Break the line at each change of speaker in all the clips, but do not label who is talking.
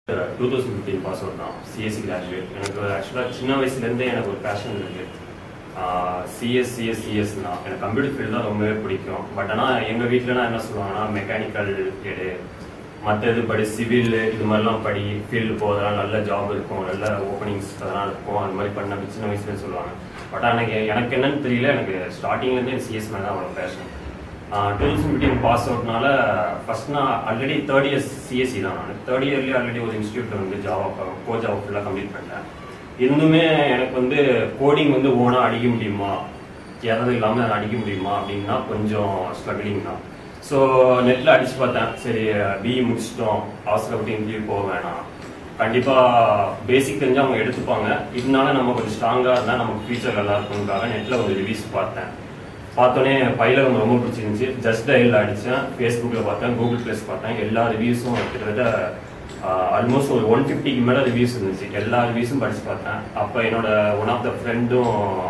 two thousand fifteen pass out தான் CSC graduate எனக்கு ஆக்சுவலாக சின்ன வயசுலேருந்தே எனக்கு ஒரு பேஷன் இருக்கு சிஎஸ் சிஎஸ் சிஎஸ் தான் எனக்கு கம்ப்யூட்டர் ஃபீல்டு தான் ரொம்பவே பிடிக்கும் பட் ஆனால் எங்கள் வீட்டிலலாம் என்ன சொல்லுவாங்கன்னா மெக்கானிக்கல் எடு மற்ற இது படி சிவில் இது மாதிரிலாம் படி ஃபீல்டு போதெல்லாம் நல்ல ஜாப் இருக்கும் நல்ல ஓப்பனிங்ஸ் அதெல்லாம் இருக்கும் அந்த மாதிரி பண்ண சின்ன வயசுல சொல்லுவாங்க பட் ஆனால் எனக்கு எனக்கு என்னன்னு தெரியல எனக்கு ஸ்டார்டிங்லேருந்து சிஎஸ் மேலே தான் அவ்வளோ passion two thousand fifteen pass அவுட்னால ஃபர்ஸ்ட் நான் ஆல்ரெடி தேர்ட் இயர் சிஎஸ்சி தான் நான் தேர்ட் இயர்லேயே ஆல்ரெடி ஒரு இன்ஸ்டியூட் வந்து ஜாவா கோ ஜாவா ஃபுல்லாக கம்ப்ளீட் பண்ணிட்டேன் இன்னுமே எனக்கு வந்து கோடிங் வந்து ஓனாக அடிக்க முடியுமா யாராவது இல்லாமல் அடிக்க முடியுமா அப்படின்னா கொஞ்சம் ஸ்ட்ரகிளிங் தான் ஸோ நெட்டில் அடிச்சு பார்த்தேன் சரி பிஇ முடிச்சிட்டோம் அவசரப்பட்டு இன்டர்வியூ போக வேணாம் கண்டிப்பாக பேசிக் தெரிஞ்சு அவங்க எடுத்துப்பாங்க இதனால நம்ம கொஞ்சம் ஸ்ட்ராங்காக இருந்தால் நமக்கு ஃபியூச்சர் நல்லா இருக்குங்காக நெட்டில் ஒரு ரிவ்யூஸ் பார்த்தேன் பார்த்தோன்னே பைலகம் ரொம்ப பிடிச்சிருந்துச்சு ஜஸ்ட் டயலில் அடித்தேன் ஃபேஸ்புக்கில் பார்த்தேன் கூகுள் ப்ளஸ் பார்த்தேன் எல்லா ரிவ்யூஸும் கிட்டத்தட்ட ஆல்மோஸ்ட் ஒரு ஒன் ஃபிஃப்டிக்கு மேலே ரிவ்யூஸ் இருந்துச்சு எல்லா ரிவ்யூஸும் படிச்சு பார்த்தேன் அப்போ என்னோட ஒன் ஆஃப் த ஃப்ரெண்டும்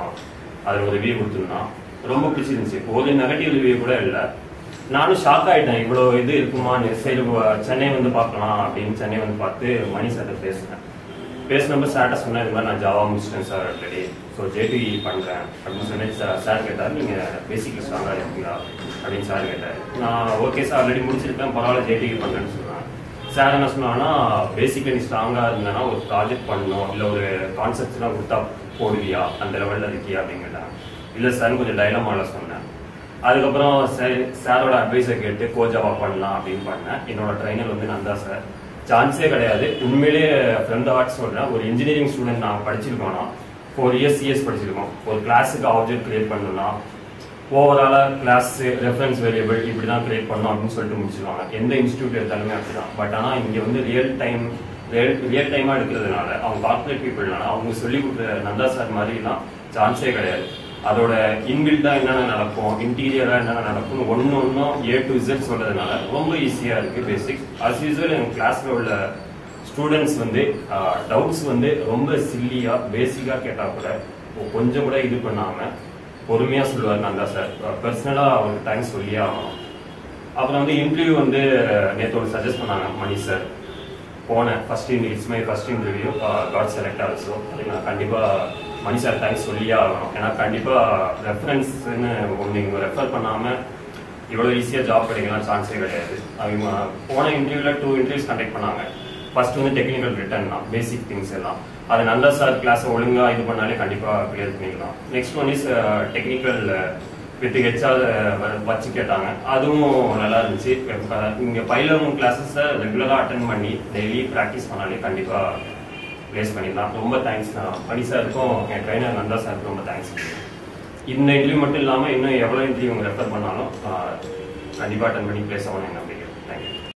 அதில் ஒரு ரிவ்யூ கொடுத்துருந்தான் ரொம்ப பிடிச்சிருந்துச்சு ஒரு நெகட்டிவ் ரிவ்யூ கூட இல்லை நானும் ஷாக் ஆயிட்டேன் இவ்வளோ இது இருக்குமான்னு சரி வ- சென்னை வந்து பார்க்கலாம் அப்படின்னு சென்னை வந்து பார்த்து மணி சார்ட்ட பேசினேன் பேசினப்ப சார்ட்ட சொன்னேன் இது மாதிரி நான் ஜாவா முடிச்சிட்டேன் சார் ஆல்ரெடி ஸோ ஜேடி பண்ணுறேன் அப்படின்னு சொன்னேன் சார் சார் கேட்டார் நீங்கள் பேசிக்கில் ஸ்ட்ராங்காக இருக்கீங்களா அப்படின்னு சார் கேட்டார் நான் ஓகே சார் ஆல்ரெடி முடிச்சிருக்கேன் பரவாயில்ல ஜேடிக்கு பண்ணுறேன்னு சொன்னேன் சார் என்ன சொன்னாங்கன்னா பேசிக்கலி நீ ஸ்ட்ராங்காக இருந்தேன்னா ஒரு ப்ராஜெக்ட் பண்ணணும் இல்லை ஒரு கான்செப்ட்ஸ்லாம் கொடுத்தா போடுவியா அந்த லெவலில் இருக்கியா அப்படின்னு கேட்டாங்க இல்லை சார் கொஞ்சம் டைலமாவில் சொன்னேன் அதுக்கப்புறம் சரி சாரோட அட்வைஸை கேட்டு கோஜாவா பண்ணலாம் அப்படின்னு பண்ணேன் என்னோட ட்ரைனர் வந்து நந்தா சார் சான்ஸே கிடையாது உண்மையிலேயே ஃப்ரெண்ட் ஆர்ட்ஸ் சொல்றேன் ஒரு இன்ஜினியரிங் ஸ்டூடெண்ட் நான் படிச்சிருக்கோம்னா ஃபோர் இயர்ஸ் சிஎஸ் படிச்சிருக்கோம் ஒரு கிளாஸுக்கு ஆப்ஜெக்ட் கிரியேட் பண்ணணும்னா ஓவராலாக கிளாஸ் ரெஃபரன்ஸ் வேரியபிள் இப்படி தான் கிரியேட் பண்ணணும் அப்படின்னு சொல்லிட்டு முடிச்சிருவாங்க எந்த இன்ஸ்டியூட் எடுத்தாலுமே அப்படிதான் பட் ஆனால் இங்கே வந்து ரியல் டைம் ரியல் ரியல் டைமாக எடுக்கிறதுனால அவங்க கார்பரேட் பீப்புள்னால அவங்க சொல்லி கொடுக்குற நந்தா சார் மாதிரிலாம் சான்ஸே கிடையாது அதோட இன்பில்டா என்னென்ன நடக்கும் இன்டீரியரா என்னென்ன நடக்கும் ஒன்று ஒன்றும் ஏ டு இசட் சொல்றதுனால ரொம்ப ஈஸியா இருக்கு பேசிக் அஸ் யூஸ்வல் எங்க கிளாஸ்ல உள்ள ஸ்டூடெண்ட்ஸ் வந்து டவுட்ஸ் வந்து ரொம்ப சில்லியா பேசிக்கா கேட்டா கூட கொஞ்சம் கூட இது பண்ணாம பொறுமையா சொல்லுவார் நந்தா சார் பர்சனலா அவருக்கு தேங்க்ஸ் சொல்லியே ஆகணும் அப்புறம் வந்து இன்டர்வியூ வந்து நேற்று ஒரு சஜஸ்ட் பண்ணாங்க மணி சார் போனேன் first it's my first interview got select also அதுக்கு நான் கண்டிப்பாக மணி சார் தேங்க்ஸ் சொல்லியே ஆகணும் ஏன்னா கண்டிப்பாக ரெஃபரன்ஸ்னு ஒன்று இங்கே ரெஃபர் பண்ணாமல் இவ்வளோ ஈஸியாக ஜாப் கிடைக்கலாம் சான்ஸே கிடையாது அவங்க போன இன்டர்வியூவில் டூ இன்டர்வியூஸ் கண்டக்ட் பண்ணாங்க ஃபர்ஸ்ட் வந்து டெக்னிக்கல் ரிட்டர்ன் தான் பேசிக் திங்ஸ் எல்லாம் அது நந்தா சார் கிளாஸை ஒழுங்காக இது பண்ணாலே கண்டிப்பாக கிளியர் பண்ணிக்கலாம் next one is technical with HR வச்சு கேட்டாங்க அதுவும் நல்லா இருந்துச்சு இப்ப இங்க பைலவன் கிளாஸஸ் ரெகுலரா அட்டன் பண்ணி டெய்லி ப்ராக்டிஸ் பண்ணாலே கண்டிப்பா ப்ளேஸ் பண்ணிடலாம் ரொம்ப தேங்க்ஸ் நான் மணி சாருக்கும் என் ட்ரைனர் நந்தா சாருக்கும் ரொம்ப தேங்க்ஸ் இந்த இன்டர்வியூ மட்டும் இல்லாமல் இன்னும் எவ்வளோ இன்டர்வியூ ரெஃபர் பண்ணாலும் கண்டிப்பாக அட்டன் பண்ணி ப்ளேஸ் ஆகணும் என் நம்பிக்கை தேங்க்யூ